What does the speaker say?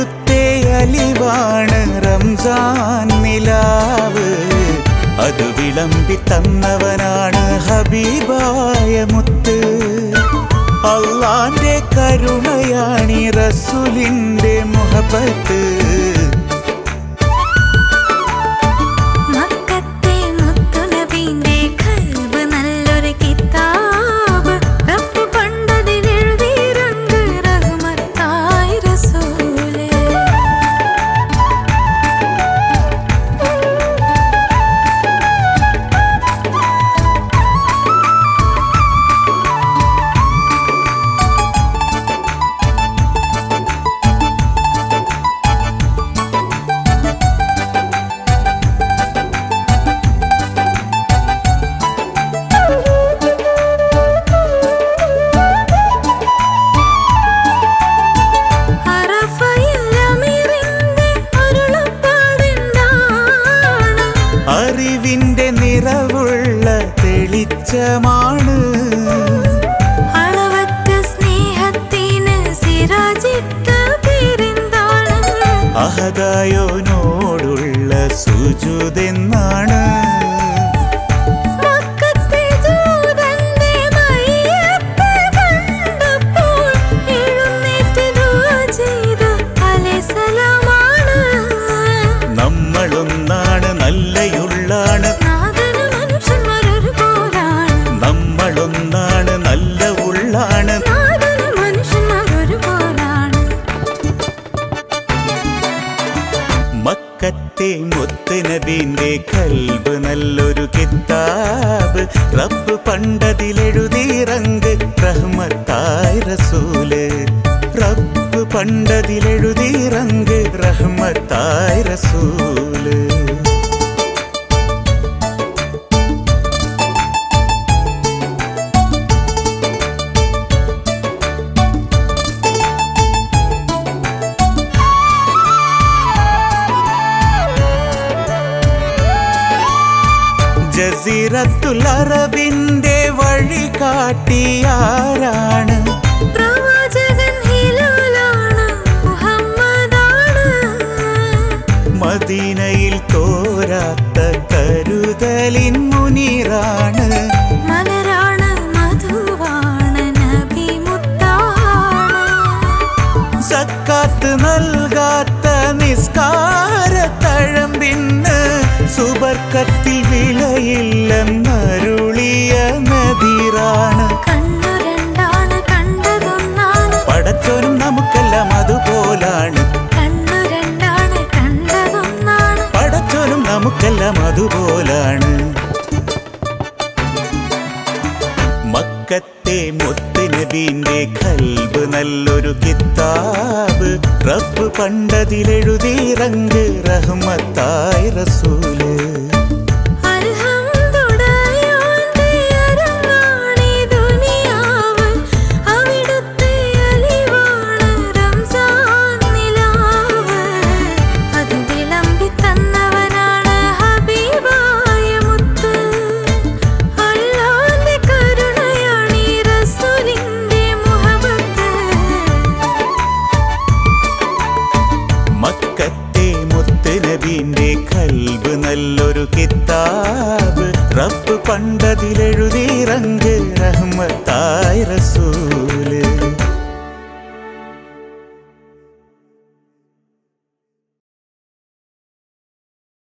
അവിടുത്തെ അലിവാണ് റംസാൻ നിലാവ് അത് വിളമ്പി തന്നവനാണ് ഹബീബായ മുത്ത് അള്ളാന്റെ കരുണയാണി റസുലിന്റെ മുഹബത്ത് മക്കത്തെ മുത്തുനബിന്റെ ഖൽബ് നല്ലൊരു കിതാബ് റബ്ബ് പണ്ടതിലെഴുതി റങ്ക് റഹ്മത്തായി റസൂലേ അറഫയിൽ അമീറിന്റെ അരുളപ്പാടെന്താണ് അറിവിന്റെ നിറവുള്ള തെളിച്ചമാണ് അളവറ്റ സ്നേഹത്തിന് സിറാജിട്ട പേരെന്താണ് അഹദായോനോടുള്ള സുജുതെന്നാണ് മക്കത്തെ ജൂതന്റെ മയ്യത്ത് കണ്ടപ്പോൾ എഴുന്നേറ്റ് ദുആ ചെയ്ത അലൈസലാമാണ്. നമ്മളൊന്നാണ് നല്ലയുള്ളാണ് നാഥന് മനുഷ്യന്മാരൊരുപോലാണ്. നമ്മളൊന്നാണ് നല്ല ഉള്ളാണ് നാഥന് മനുഷ്യന്മാരൊരുപോലാണ്. മക്കത്തെ മുത്തുനബീന്റെ കൽബ് നല്ലൊരു കിതാബ് റബ്ബ് പണ്ടതിലെഴുതിറങ്ക് റഹ്മത്തായ് റസൂല് റബ്ബ് പണ്ടതിലെഴുതിറങ്ക് റഹ്മത്തായ് റസൂല് ജസീറത്തുൽ അറബിന്റെ വഴി കാട്ടിയാരാണ് പ്രവാചകൻ ഹിലാലാണ് മുഹമ്മദാണ് മദീനയിൽ തോരാത്ത കരുതലിൻ മുനീറാണ് മലരാണ് മധുവാണ് നബി മുത്താണ് സക്കാത്ത് നൽകാത്ത നിസ്കാര തഴമ്പിന്ന് സുബർക്കത്തിൽ വിലയില്ലെന്നരുളിയ നദീറാണ് കണ്ണു രണ്ടാണ് കണ്ടതൊന്നാണ് പടച്ചോനും നമുക്കെല്ലാം അതുപോലാണ് കണ്ണു രണ്ടാണ് കണ്ടതൊന്നാണ് പടച്ചോനും നമുക്കെല്ലാം അതുപോലാണ് മക്കത്തെ മുത്തുനബീന്റെ കൽബ് നല്ലൊരു കിതാബ് റബ്ബ് പണ്ടതിലെഴുതിറങ്ക് റഹ്മത്തായ് റസൂല് അൽഹംദുലില്ലാഹി അരങ്ങാണി ദുനിയാവ് അവിടുത്തെ അലിവാണ് റംസാൻ നിലാവ് അത് വിളമ്പി തന്നവനാണ് ഹബീബായ മുത്ത് അല്ലാന്റെ കരുണയാണി റസൂലിന്റെ മുഹബത്ത് മക്കത്തെ മുത്തുനബീന്റെ കൽബ് നല്ലൊരു കിതാബ് റബ്ബ് പണ്ടതിലെഴുതിറങ്ക് റഹ്മത്തായ് റസൂല്